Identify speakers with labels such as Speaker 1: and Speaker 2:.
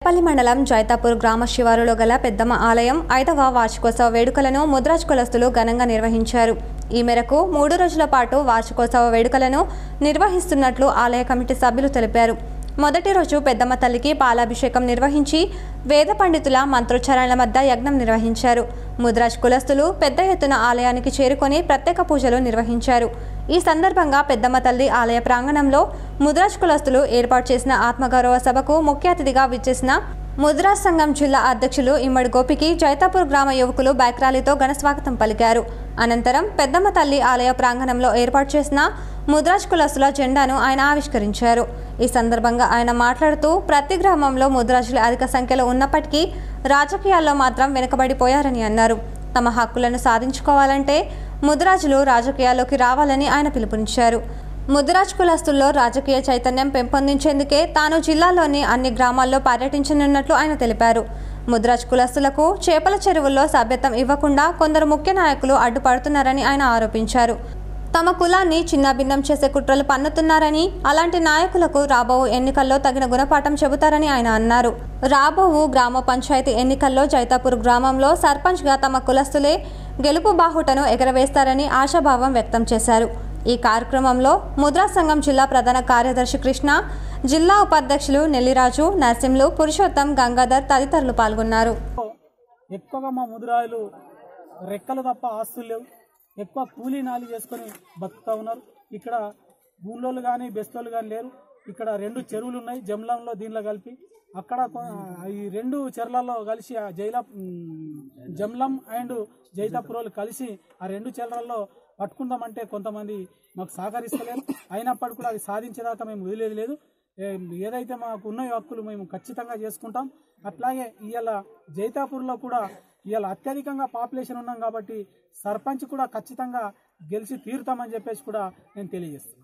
Speaker 1: రేపల్లి మండలం జైతాపూర్ గ్రామ శివారులో గల పెద్దమ్మ ఆలయం ఐదవ వార్షికోత్సవ వేడుకలను ముద్రాజ్ కులస్తులు ఘనంగా నిర్వహించారు ఈ మేరకు మూడు రోజుల పాటు వార్షికోత్సవ వేడుకలను నిర్వహిస్తున్నట్లు ఆలయ కమిటీ సభ్యులు తెలిపారు మొదటి రోజు పెద్దమ్మ తల్లికి పాలాభిషేకం నిర్వహించి వేద పండితుల మంత్రోచ్చారణల మధ్య యజ్ఞం నిర్వహించారు ముద్రాజ్ కులస్తులు పెద్ద ఎత్తున ఆలయానికి చేరుకొని ప్రత్యేక పూజలు నిర్వహించారు ఈ సందర్భంగా పెద్దమ్మ తల్లి ఆలయ ప్రాంగణంలో ముద్రాజ్ కులస్తులు ఏర్పాటు చేసిన ఆత్మగౌరవ సభకు ముఖ్య అతిథిగా విచ్చేసిన ముద్రాజ్ సంఘం జిల్లా అధ్యక్షులు ఇమ్మడి గోపికి జైతాపూర్ గ్రామ యువకులు బైక్ ర్యాలీతో ఘన స్వాగతం పలికారు అనంతరం పెద్దమ్మ తల్లి ఆలయ ప్రాంగణంలో ఏర్పాటు చేసిన ముద్రాజ్ కులస్తుల జెండాను ఆయన ఆవిష్కరించారు ఈ సందర్భంగా ఆయన మాట్లాడుతూ ప్రతి గ్రామంలో ముద్రాజులు అధిక సంఖ్యలో ఉన్నప్పటికీ రాజకీయాల్లో మాత్రం వెనుకబడిపోయారని అన్నారు తమ హక్కులను సాధించుకోవాలంటే ముద్రాజులు రాజకీయాల్లోకి రావాలని ఆయన పిలుపునిచ్చారు ముద్రాజ్ కులస్తుల్లో రాజకీయ చైతన్యం పెంపొందించేందుకే తాను జిల్లాలోని అన్ని గ్రామాల్లో పర్యటించనున్నట్లు ఆయన తెలిపారు ముద్రాజ్ కులస్తులకు చేపల చెరువుల్లో సభ్యత్వం ఇవ్వకుండా కొందరు ముఖ్య నాయకులు అడ్డుపడుతున్నారని ఆయన ఆరోపించారు తమ కులాన్ని చిన్నాభిన్నం చేసే కుట్రలు పన్నుతున్నారని అలాంటి నాయకులకు రాబో ఎన్నికల్లో తగిన గుణపాఠం చెబుతారని ఆయన అన్నారు రాబోవు గ్రామ పంచాయతీ ఎన్నికల్లో జైతాపూర్ గ్రామంలో సర్పంచ్గా తమ కులస్తులే గెలుపు బాహుటను ఎగరవేస్తారని ఆశాభావం వ్యక్తం చేశారు ఈ కార్యక్రమంలో ముద్రా సంఘం జిల్లా ప్రధాన కార్యదర్శి కృష్ణ జిల్లా ఉపాధ్యక్షులు నెల్లిరాజు నరసింహులు పురుషోత్తం గంగాధర్ తదితరులు పాల్గొన్నారు
Speaker 2: ఎక్కువగా మా ముదిరాయలు రెక్కలు తప్ప ఆస్తులు లేవు ఎక్కువ కూలీ నాలి చేసుకొని బతుకుతా ఉన్నారు ఇక్కడ భూములోళ్ళు కానీ బెస్తోళ్ళు కానీ లేరు ఇక్కడ రెండు చెరువులు ఉన్నాయి జమ్లంలో దీనిలో కలిపి అక్కడ కొ- ఈ రెండు చెర్లలో కలిసి ఆ జైల ఉమ్, జమ్లం అండ్ జైతాపురోలు కలిసి ఆ రెండు చెర్లలో పట్టుకుందామంటే కొంతమంది మాకు సహకరిస్తలేరు అయినప్పటికీ కూడా అది సాధించేదాకా మేము వదిలేదు లేదు ఏ- ఏదైతే మాకు ఉన్నాయో హక్కులు మేము ఖచ్చితంగా చేసుకుంటాం అట్లాగే ఇవాళ జైతాపూర్లో కూడా ఇవాళ అత్యధికంగా పాపులేషన్ ఉన్నాం కాబట్టి సర్పంచ్ కూడా ఖచ్చితంగా గెలిచి తీరుతామని చెప్పేసి కూడా నేను తెలియజేస్తాను